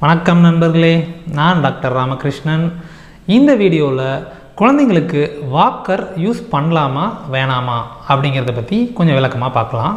வணக்கம் நண்பர்களே நான் டாக்டர் ராமகிருஷ்ணன் இந்த வீடியோவில் குழந்தைங்களுக்கு வாக்கர் யூஸ் பண்ணலாமா வேணாமா அப்படிங்கிறத பற்றி கொஞ்சம் விளக்கமாக பார்க்கலாம்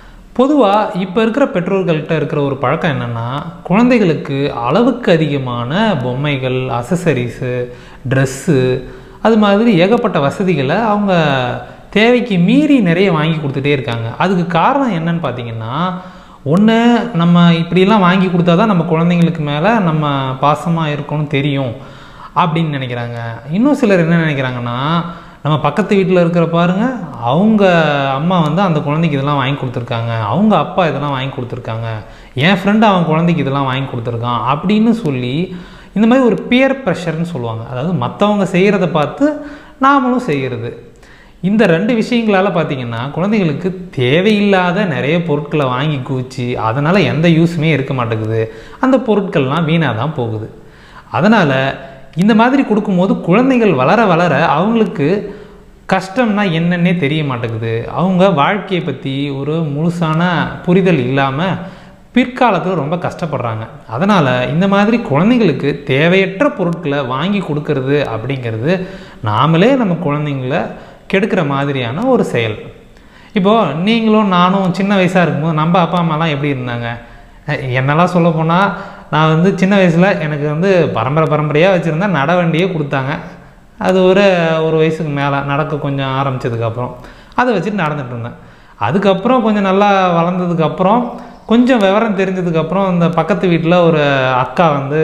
பொதுவாக இப்போ இருக்கிற பெற்றோர்கள்ட்ட இருக்கிற ஒரு பழக்கம் என்னென்னா குழந்தைகளுக்கு அளவுக்கு அதிகமான பொம்மைகள் அசசரிஸு ட்ரெஸ்ஸு அது மாதிரி ஏகப்பட்ட வசதிகளை அவங்க தேவைக்கு மீறி நிறைய வாங்கி கொடுத்துட்டே இருக்காங்க அதுக்கு காரணம் என்னன்னு பார்த்தீங்கன்னா ஒன்று நம்ம இப்படிலாம் வாங்கி கொடுத்தா தான் நம்ம குழந்தைங்களுக்கு மேலே நம்ம பாசமாக இருக்கணும்னு தெரியும் அப்படின்னு நினைக்கிறாங்க இன்னும் சிலர் என்ன நினைக்கிறாங்கன்னா நம்ம பக்கத்து வீட்டில் இருக்கிற பாருங்க அவங்க அம்மா வந்து அந்த குழந்தைக்கு இதெல்லாம் வாங்கி கொடுத்துருக்காங்க அவங்க அப்பா இதெல்லாம் வாங்கி கொடுத்துருக்காங்க என் ஃப்ரெண்டு அவன் குழந்தைக்கு இதெல்லாம் வாங்கி கொடுத்துருக்கான் அப்படின்னு சொல்லி இந்த மாதிரி ஒரு பியர் ப்ரெஷர்னு சொல்லுவாங்க அதாவது மற்றவங்க செய்கிறத பார்த்து நாமளும் செய்கிறது இந்த ரெண்டு விஷயங்களால் பார்த்தீங்கன்னா குழந்தைகளுக்கு தேவையில்லாத நிறைய பொருட்களை வாங்கி குவிச்சு அதனால் எந்த யூஸுமே இருக்க மாட்டேங்குது அந்த பொருட்கள்லாம் வீணாக தான் போகுது அதனால் இந்த மாதிரி கொடுக்கும்போது குழந்தைகள் வளர வளர அவங்களுக்கு கஷ்டம்னா என்னன்னே தெரிய மாட்டேங்குது அவங்க வாழ்க்கையை பற்றி ஒரு முழுசான புரிதல் இல்லாமல் பிற்காலத்தில் ரொம்ப கஷ்டப்படுறாங்க அதனால் இந்த மாதிரி குழந்தைங்களுக்கு தேவையற்ற பொருட்களை வாங்கி கொடுக்கறது அப்படிங்கிறது நாமளே நம்ம குழந்தைங்கள கெடுக்கிற மாதிரியான ஒரு செயல் இப்போது நீங்களும் நானும் சின்ன வயசாக இருக்கும்போது நம்ம அப்பா அம்மாலாம் எப்படி இருந்தாங்க என்னெல்லாம் சொல்ல போனால் நான் வந்து சின்ன வயசில் எனக்கு வந்து பரம்பரை பரம்பரையாக வச்சுருந்தா நடவண்டியே கொடுத்தாங்க அது ஒரு ஒரு வயசுக்கு மேலே நடக்க கொஞ்சம் ஆரம்பித்ததுக்கப்புறம் அதை வச்சுட்டு நடந்துட்டு இருந்தேன் அதுக்கப்புறம் கொஞ்சம் நல்லா வளர்ந்ததுக்கப்புறம் கொஞ்சம் விவரம் தெரிஞ்சதுக்கப்புறம் இந்த பக்கத்து வீட்டில் ஒரு அக்கா வந்து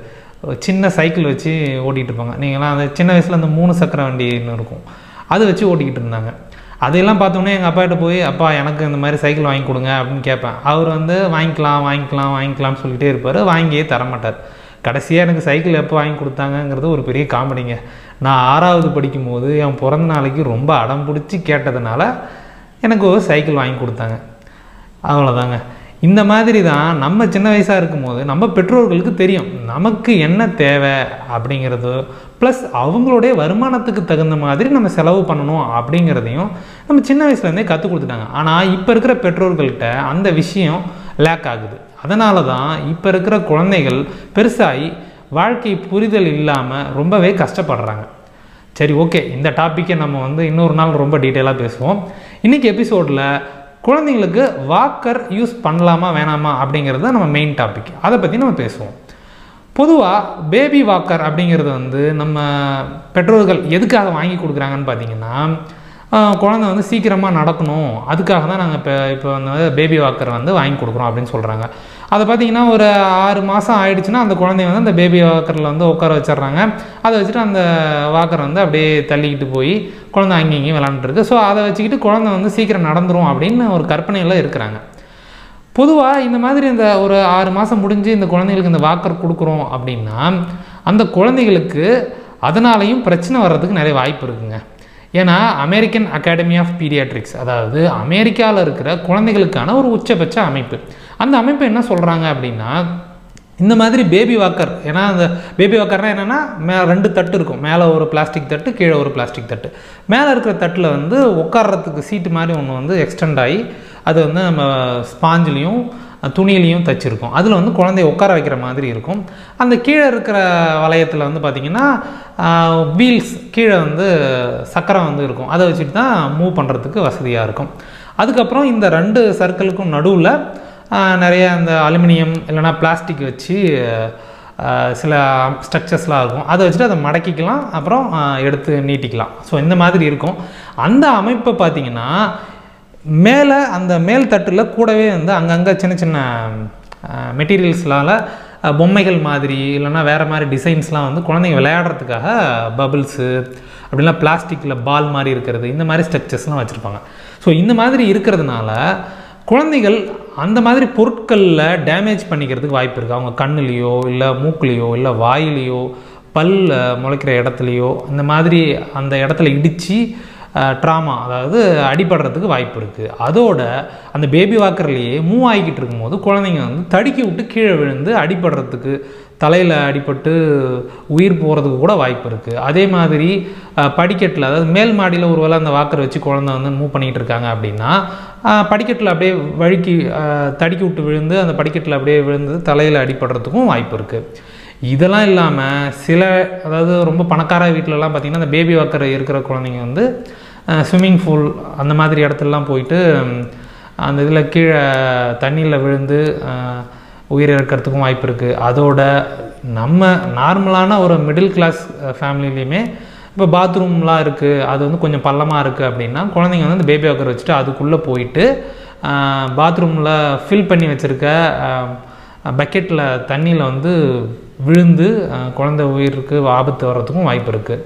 சின்ன சைக்கிள் வச்சு ஓட்டிகிட்டு இருப்பாங்க நீங்களாம் அந்த சின்ன வயசில் அந்த மூணு சக்கர வண்டின்னு இருக்கும் அதை வச்சு ஓட்டிக்கிட்டு இருந்தாங்க அதையெல்லாம் பார்த்தோன்னே எங்கள் அப்பாகிட்ட போய் அப்பா எனக்கு இந்த மாதிரி சைக்கிள் வாங்கி கொடுங்க அப்படின்னு கேட்பேன் அவர் வந்து வாங்கிக்கலாம் வாங்கிக்கலாம் வாங்கிக்கலாம்னு சொல்லிகிட்டே இருப்பார் வாங்கியே தரமாட்டார் கடைசியாக எனக்கு சைக்கிள் எப்போ வாங்கி கொடுத்தாங்கங்கிறது ஒரு பெரிய காமெடிங்க நான் ஆறாவது படிக்கும்போது என் பிறந்த நாளைக்கு ரொம்ப அடம் பிடிச்சி கேட்டதுனால எனக்கு ஒரு சைக்கிள் வாங்கி கொடுத்தாங்க அவ்வளோதாங்க இந்த மாதிரி தான் நம்ம சின்ன வயசாக இருக்கும்போது நம்ம பெற்றோர்களுக்கு தெரியும் நமக்கு என்ன தேவை அப்படிங்கிறது ப்ளஸ் அவங்களுடைய வருமானத்துக்கு தகுந்த மாதிரி நம்ம செலவு பண்ணணும் அப்படிங்கிறதையும் நம்ம சின்ன வயசுலேருந்தே கற்றுக் கொடுத்துட்டாங்க ஆனால் இப்போ இருக்கிற பெற்றோர்கள்ட்ட அந்த விஷயம் லேக் ஆகுது அதனால தான் இப்போ இருக்கிற குழந்தைகள் பெருசாகி வாழ்க்கை புரிதல் இல்லாமல் ரொம்பவே கஷ்டப்படுறாங்க சரி ஓகே இந்த டாப்பிக்கை நம்ம வந்து இன்னொரு நாள் ரொம்ப டீட்டெயிலாக பேசுவோம் இன்றைக்கி எபிசோடில் குழந்தைங்களுக்கு வாக்கர் யூஸ் பண்ணலாமா வேணாமா அப்படிங்கிறது நம்ம மெயின் டாபிக் அதை பற்றி நம்ம பேசுவோம் பொதுவாக பேபி வாக்கர் அப்படிங்கிறது வந்து நம்ம பெற்றோர்கள் எதுக்காக வாங்கி கொடுக்குறாங்கன்னு பார்த்தீங்கன்னா குழந்தை வந்து சீக்கிரமாக நடக்கணும் அதுக்காக தான் நாங்கள் இப்போ இப்போ வந்து பேபி வாக்கர் வந்து வாங்கி கொடுக்குறோம் அப்படின்னு சொல்கிறாங்க அதை பார்த்தீங்கன்னா ஒரு ஆறு மாதம் ஆயிடுச்சுன்னா அந்த குழந்தைய வந்து அந்த பேபி வாக்கரில் வந்து உட்கார வச்சிடுறாங்க அதை வச்சுட்டு அந்த வாக்கர் வந்து அப்படியே தள்ளிக்கிட்டு போய் குழந்தை அங்கேயும் இங்கேயும் விளாண்டுருக்கு ஸோ அதை வச்சுக்கிட்டு குழந்தை வந்து சீக்கிரம் நடந்துரும் அப்படின்னு ஒரு கற்பனையில் இருக்கிறாங்க பொதுவாக இந்த மாதிரி இந்த ஒரு ஆறு மாதம் முடிஞ்சு இந்த குழந்தைங்களுக்கு இந்த வாக்கர் கொடுக்குறோம் அப்படின்னா அந்த குழந்தைகளுக்கு அதனாலையும் பிரச்சனை வர்றதுக்கு நிறைய வாய்ப்பு இருக்குங்க ஏன்னா அமெரிக்கன் அகாடமி ஆஃப் பீடியாட்ரிக்ஸ் அதாவது அமெரிக்காவில் இருக்கிற குழந்தைகளுக்கான ஒரு உச்சபட்ச அமைப்பு அந்த அமைப்பு என்ன சொல்கிறாங்க அப்படின்னா இந்த மாதிரி பேபி வாக்கர் ஏன்னா அந்த பேபி வாக்கர்னால் என்னென்னா மே ரெண்டு தட்டு இருக்கும் மேலே ஒரு பிளாஸ்டிக் தட்டு கீழே ஒரு பிளாஸ்டிக் தட்டு மேலே இருக்கிற தட்டில் வந்து உட்கார்றதுக்கு சீட்டு மாதிரி ஒன்று வந்து எக்ஸ்டெண்ட் ஆகி அது வந்து நம்ம ஸ்பாஞ்சிலையும் துணியிலையும் தச்சிருக்கோம் அதில் வந்து குழந்தைய உட்கார வைக்கிற மாதிரி இருக்கும் அந்த கீழே இருக்கிற வளையத்தில் வந்து பார்த்திங்கன்னா வீல்ஸ் கீழே வந்து சக்கரம் வந்து இருக்கும் அதை வச்சுட்டு தான் மூவ் பண்ணுறதுக்கு வசதியாக இருக்கும் அதுக்கப்புறம் இந்த ரெண்டு சர்க்கிளுக்கும் நடுவில் நிறைய அந்த அலுமினியம் இல்லைனா பிளாஸ்டிக் வச்சு சில ஸ்ட்ரக்சர்ஸ்லாம் இருக்கும் அதை வச்சுட்டு அதை மடக்கிக்கலாம் அப்புறம் எடுத்து நீட்டிக்கலாம் ஸோ இந்த மாதிரி இருக்கும் அந்த அமைப்பை பார்த்திங்கன்னா மேலே அந்த மேல் தட்டில் கூடவே வந்து அங்கங்கே சின்ன சின்ன மெட்டீரியல்ஸ்லால் பொம்மைகள் மாதிரி இல்லைன்னா வேறு மாதிரி டிசைன்ஸ்லாம் வந்து குழந்தைங்க விளையாடுறதுக்காக பபிள்ஸு அப்படின்னா பிளாஸ்டிக்கில் பால் மாதிரி இருக்கிறது இந்த மாதிரி ஸ்ட்ரக்சர்ஸ்லாம் வச்சுருப்பாங்க ஸோ இந்த மாதிரி இருக்கிறதுனால குழந்தைகள் அந்த மாதிரி பொருட்களில் டேமேஜ் பண்ணிக்கிறதுக்கு வாய்ப்பு இருக்குது அவங்க கண்ணுலேயோ இல்லை மூக்குலேயோ இல்லை வாயிலையோ பல் முளைக்கிற இடத்துலையோ அந்த மாதிரி அந்த இடத்துல இடித்து ட்ராமா அதாவது அடிபடுறதுக்கு வாய்ப்பு இருக்குது அதோட அந்த பேபி வாக்கர்லேயே மூவ் ஆகிக்கிட்டு இருக்கும்போது குழந்தைங்க வந்து தடுக்கி விட்டு கீழே விழுந்து அடிபடுறதுக்கு தலையில் அடிபட்டு உயிர் போகிறதுக்கு கூட வாய்ப்பு இருக்குது அதே மாதிரி படிக்கட்டில் அதாவது மேல் மாடியில் ஒரு வேளை அந்த வாக்கர் வச்சு குழந்தை வந்து மூவ் பண்ணிகிட்டு இருக்காங்க அப்படின்னா படிக்கட்டில் அப்படியே வழுக்கி அஹ், தடுக்கி விட்டு விழுந்து அந்த படிக்கட்டில் அப்படியே விழுந்து தலையில் அடிபடுறதுக்கும் வாய்ப்பு இருக்குது இதெல்லாம் இல்லாமல் சில அதாவது ரொம்ப பணக்கார வீட்டிலலாம் பார்த்திங்கன்னா அந்த பேபி வாக்கர் இருக்கிற குழந்தைங்க வந்து ஸ்விம்மிங் பூல் அந்த மாதிரி இடத்துலலாம் போயிட்டு ம், அந்த இதில் கீழே தண்ணியில் விழுந்து அஹ், உயிர் இறக்கிறதுக்கும் வாய்ப்பு இருக்குது அதோட நம்ம நார்மலான ஒரு மிடில் கிளாஸ் ஃபேமிலிலையுமே இப்போ பாத்ரூம்லாம் இருக்குது அது வந்து கொஞ்சம் பள்ளமாக இருக்குது அப்படின்னா குழந்தைங்க வந்து அந்த பேபி வாக்கர் வச்சுட்டு அதுக்குள்ளே போயிட்டு பாத்ரூமில் ஃபில் பண்ணி வச்சுருக்க பக்கெட்டில் தண்ணியில் வந்து விழுந்து அஹ், குழந்தை உயிருக்கு ஆபத்து வர்றதுக்கும் வாய்ப்பு இருக்குது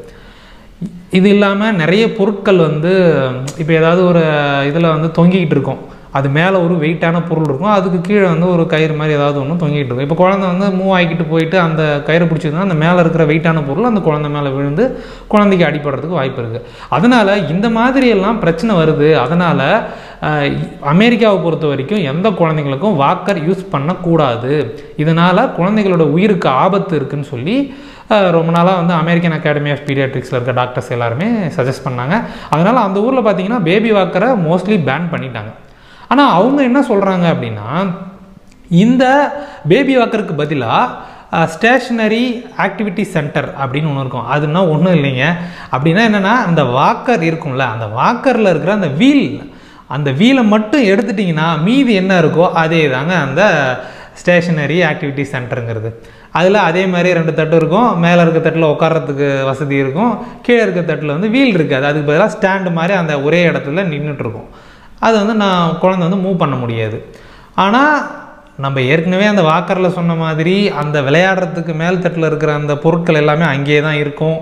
இது இல்லாமல் நிறைய பொருட்கள் வந்து இப்போ ஏதாவது ஒரு இதில் வந்து தொங்கிக்கிட்டு இருக்கும் அது மேலே ஒரு வெயிட்டான பொருள் இருக்கும் அதுக்கு கீழே வந்து ஒரு கயிறு மாதிரி ஏதாவது ஒன்று தொங்கிட்டு இருக்கும் இப்போ குழந்தை வந்து மூவ் ஆகிக்கிட்டு போயிட்டு அந்த கயிறு பிடிச்சிருந்தா அந்த மேலே இருக்கிற வெயிட்டான பொருள் அந்த குழந்தை மேலே விழுந்து குழந்தைக்கு அடிபடுறதுக்கு வாய்ப்பு இருக்குது அதனால் இந்த மாதிரி எல்லாம் பிரச்சனை வருது அதனால் அமெரிக்காவை பொறுத்த வரைக்கும் எந்த குழந்தைங்களுக்கும் வாக்கர் யூஸ் பண்ணக்கூடாது இதனால் குழந்தைகளோட உயிருக்கு ஆபத்து இருக்குன்னு சொல்லி அஹ், ரொம்ப நாளாக வந்து அமெரிக்கன் அகாடமி ஆஃப் பீடியாட்ரிக்ஸில் இருக்க டாக்டர்ஸ் எல்லாருமே சஜஸ்ட் பண்ணாங்க அதனால் அந்த ஊரில் பார்த்தீங்கன்னா பேபி வாக்கரை மோஸ்ட்லி பேன் பண்ணிட்டாங்க ஆனால் அவங்க என்ன சொல்கிறாங்க அப்படின்னா இந்த பேபி வாக்கருக்கு பதிலாக ஸ்டேஷ்னரி ஆக்டிவிட்டி சென்டர் அப்படின்னு ஒன்று இருக்கும் அதுனா ஒன்றும் இல்லைங்க அப்படின்னா என்னென்னா அந்த வாக்கர் இருக்கும்ல அந்த வாக்கரில் இருக்கிற அந்த வீல் அந்த வீலை மட்டும் எடுத்துட்டிங்கன்னா மீதி என்ன இருக்கோ அதே தாங்க அந்த ஸ்டேஷனரி ஆக்டிவிட்டி சென்டருங்கிறது அதில் அதே மாதிரி ரெண்டு தட்டு இருக்கும் மேலே இருக்க தட்டில் உட்கார்றதுக்கு வசதி இருக்கும் கீழே இருக்க தட்டில் வந்து வீல் இருக்காது அதுக்கு பதிலாக ஸ்டாண்டு மாதிரி அந்த ஒரே இடத்துல நின்றுட்டு இருக்கும் அது வந்து நான் குழந்தை வந்து மூவ் பண்ண முடியாது ஆனால் நம்ம ஏற்கனவே அந்த வாக்கரில் சொன்ன மாதிரி அந்த விளையாடுறதுக்கு மேல் தட்டில் இருக்கிற அந்த பொருட்கள் எல்லாமே அங்கேயே தான் இருக்கும்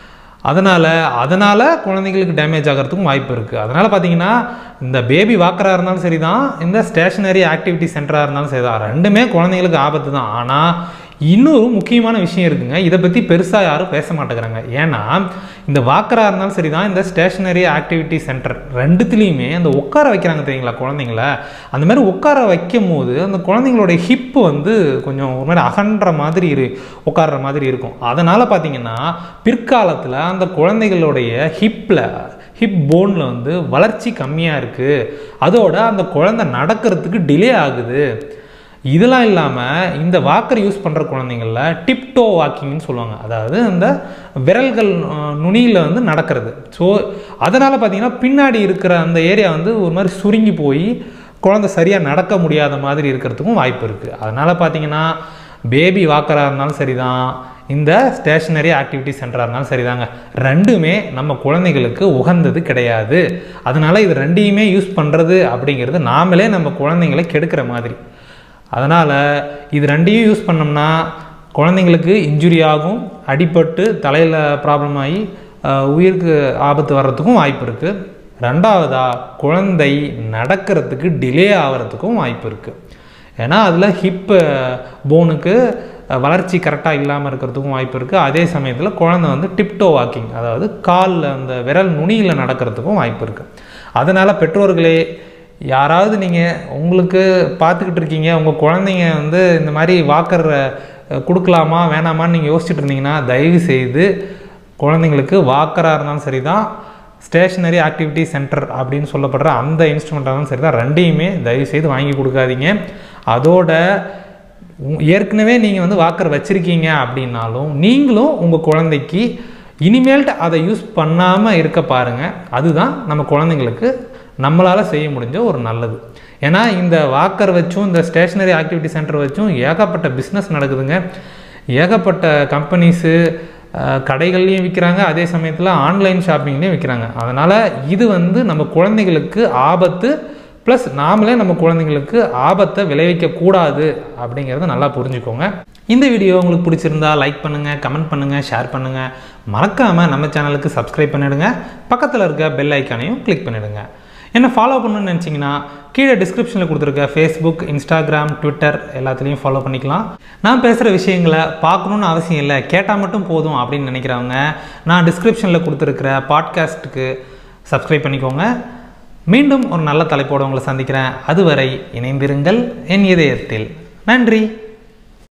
அதனால் அதனால் குழந்தைங்களுக்கு டேமேஜ் ஆகிறதுக்கும் வாய்ப்பு இருக்குது அதனால் பார்த்தீங்கன்னா இந்த பேபி வாக்கராக இருந்தாலும் சரி தான் இந்த ஸ்டேஷனரி ஆக்டிவிட்டி சென்டராக இருந்தாலும் சரி தான் ரெண்டுமே குழந்தைங்களுக்கு ஆபத்து தான் ஆனால் இன்னொரு முக்கியமான விஷயம் இருக்குங்க இதை பற்றி பெருசாக யாரும் பேச மாட்டேங்கிறாங்க ஏன்னா இந்த வாக்கராக இருந்தாலும் சரி தான் இந்த ஸ்டேஷனரி ஆக்டிவிட்டி சென்டர் ரெண்டுத்துலேயுமே அந்த உட்கார வைக்கிறாங்க தெரியுங்களா குழந்தைங்கள அந்த மாதிரி உட்கார வைக்கும் போது அந்த குழந்தைங்களோட ஹிப்பு வந்து கொஞ்சம் ஒரு மாதிரி அகன்ற மாதிரி இரு உட்கார்ற மாதிரி இருக்கும் அதனால் பார்த்தீங்கன்னா பிற்காலத்தில் அந்த குழந்தைகளுடைய ஹிப்பில் ஹிப் போனில் வந்து வளர்ச்சி கம்மியாக இருக்குது அதோட அந்த குழந்தை நடக்கிறதுக்கு டிலே ஆகுது இதெல்லாம் இல்லாமல் இந்த வாக்கர் யூஸ் பண்ணுற குழந்தைங்கள டிப்டோ வாக்கிங்னு சொல்லுவாங்க அதாவது அந்த விரல்கள் அஹ், நுனியில் வந்து நடக்கிறது ஸோ அதனால் பார்த்தீங்கன்னா பின்னாடி இருக்கிற அந்த ஏரியா வந்து ஒரு மாதிரி சுருங்கி போய் குழந்தை சரியாக நடக்க முடியாத மாதிரி இருக்கிறதுக்கும் வாய்ப்பு இருக்குது அதனால் பார்த்தீங்கன்னா பேபி வாக்கராக இருந்தாலும் சரிதான் இந்த ஸ்டேஷனரி ஆக்டிவிட்டி சென்டராக இருந்தாலும் சரிதாங்க ரெண்டுமே நம்ம குழந்தைகளுக்கு உகந்தது கிடையாது அதனால் இது ரெண்டையுமே யூஸ் பண்ணுறது அப்படிங்கிறது நாமளே நம்ம குழந்தைங்களை கெடுக்கிற மாதிரி அதனால் இது ரெண்டையும் யூஸ் பண்ணோம்னா குழந்தைங்களுக்கு இன்ஜுரி ஆகும் அடிபட்டு தலையில் ப்ராப்ளம் ஆகி அஹ், உயிருக்கு ஆபத்து வர்றதுக்கும் வாய்ப்பு இருக்குது ரெண்டாவதாக குழந்தை நடக்கிறதுக்கு டிலே ஆகிறதுக்கும் வாய்ப்பு இருக்குது ஏன்னா அதில் ஹிப் போனுக்கு வளர்ச்சி கரெக்டாக இல்லாமல் இருக்கிறதுக்கும் வாய்ப்பு இருக்குது அதே சமயத்தில் குழந்தை வந்து டிப்டோ வாக்கிங் அதாவது காலில் அந்த விரல் நுனியில் நடக்கிறதுக்கும் வாய்ப்பு இருக்குது அதனால் பெற்றோர்களே யாராவது நீங்கள் உங்களுக்கு பார்த்துக்கிட்டு இருக்கீங்க உங்கள் குழந்தைங்க வந்து இந்த மாதிரி வாக்கர் அஹ், கொடுக்கலாமா வேணாமான்னு நீங்கள் யோசிச்சுட்டு இருந்தீங்கன்னா தயவு செய்து குழந்தைங்களுக்கு வாக்கராக இருந்தாலும் சரி தான் ஸ்டேஷனரி ஆக்டிவிட்டி சென்டர் அப்படின்னு சொல்லப்படுற அந்த இன்ஸ்ட்ருமெண்ட்டாக இருந்தாலும் சரி தான் ரெண்டையுமே தயவு செய்து வாங்கி கொடுக்காதீங்க அதோட உ- ஏற்கனவே நீங்கள் வந்து வாக்கர் வச்சுருக்கீங்க அப்படின்னாலும் நீங்களும் உங்கள் குழந்தைக்கு இனிமேல்ட்டு அதை யூஸ் பண்ணாமல் இருக்க பாருங்கள் அதுதான் நம்ம குழந்தைங்களுக்கு நம்மளால் செய்ய முடிஞ்ச ஒரு நல்லது ஏன்னா இந்த வாக்கர் வச்சும் இந்த ஸ்டேஷனரி ஆக்டிவிட்டி சென்டர் வச்சும் ஏகப்பட்ட பிஸ்னஸ் நடக்குதுங்க ஏகப்பட்ட கம்பெனிஸு கடைகள்லையும் விற்கிறாங்க அதே சமயத்தில் ஆன்லைன் ஷாப்பிங்லேயும் விற்கிறாங்க அதனால் இது வந்து நம்ம குழந்தைகளுக்கு ஆபத்து ப்ளஸ் நாமளே நம்ம குழந்தைங்களுக்கு ஆபத்தை விளைவிக்க கூடாது அப்படிங்கிறத நல்லா புரிஞ்சுக்கோங்க இந்த வீடியோ உங்களுக்கு பிடிச்சிருந்தா லைக் பண்ணுங்கள் கமெண்ட் பண்ணுங்கள் ஷேர் பண்ணுங்கள் மறக்காமல் நம்ம சேனலுக்கு சப்ஸ்கிரைப் பண்ணிடுங்க பக்கத்தில் இருக்க பெல் ஐக்கானையும் கிளிக் பண்ணிடுங்க என்ன ஃபாலோ பண்ணணும்னு நினச்சிங்கன்னா கீழே டிஸ்கிரிப்ஷனில் கொடுத்துருக்க ஃபேஸ்புக் இன்ஸ்டாகிராம் ட்விட்டர் எல்லாத்துலேயும் ஃபாலோ பண்ணிக்கலாம் நான் பேசுகிற விஷயங்களை பார்க்கணுன்னு அவசியம் இல்லை கேட்டால் மட்டும் போதும் அப்படின்னு நினைக்கிறவங்க நான் டிஸ்கிரிப்ஷனில் கொடுத்துருக்கிற பாட்காஸ்ட்டுக்கு சப்ஸ்கிரைப் பண்ணிக்கோங்க மீண்டும் ஒரு நல்ல தலைப்போடு உங்களை சந்திக்கிறேன் அதுவரை இணைந்திருங்கள் என் இதயத்தில் நன்றி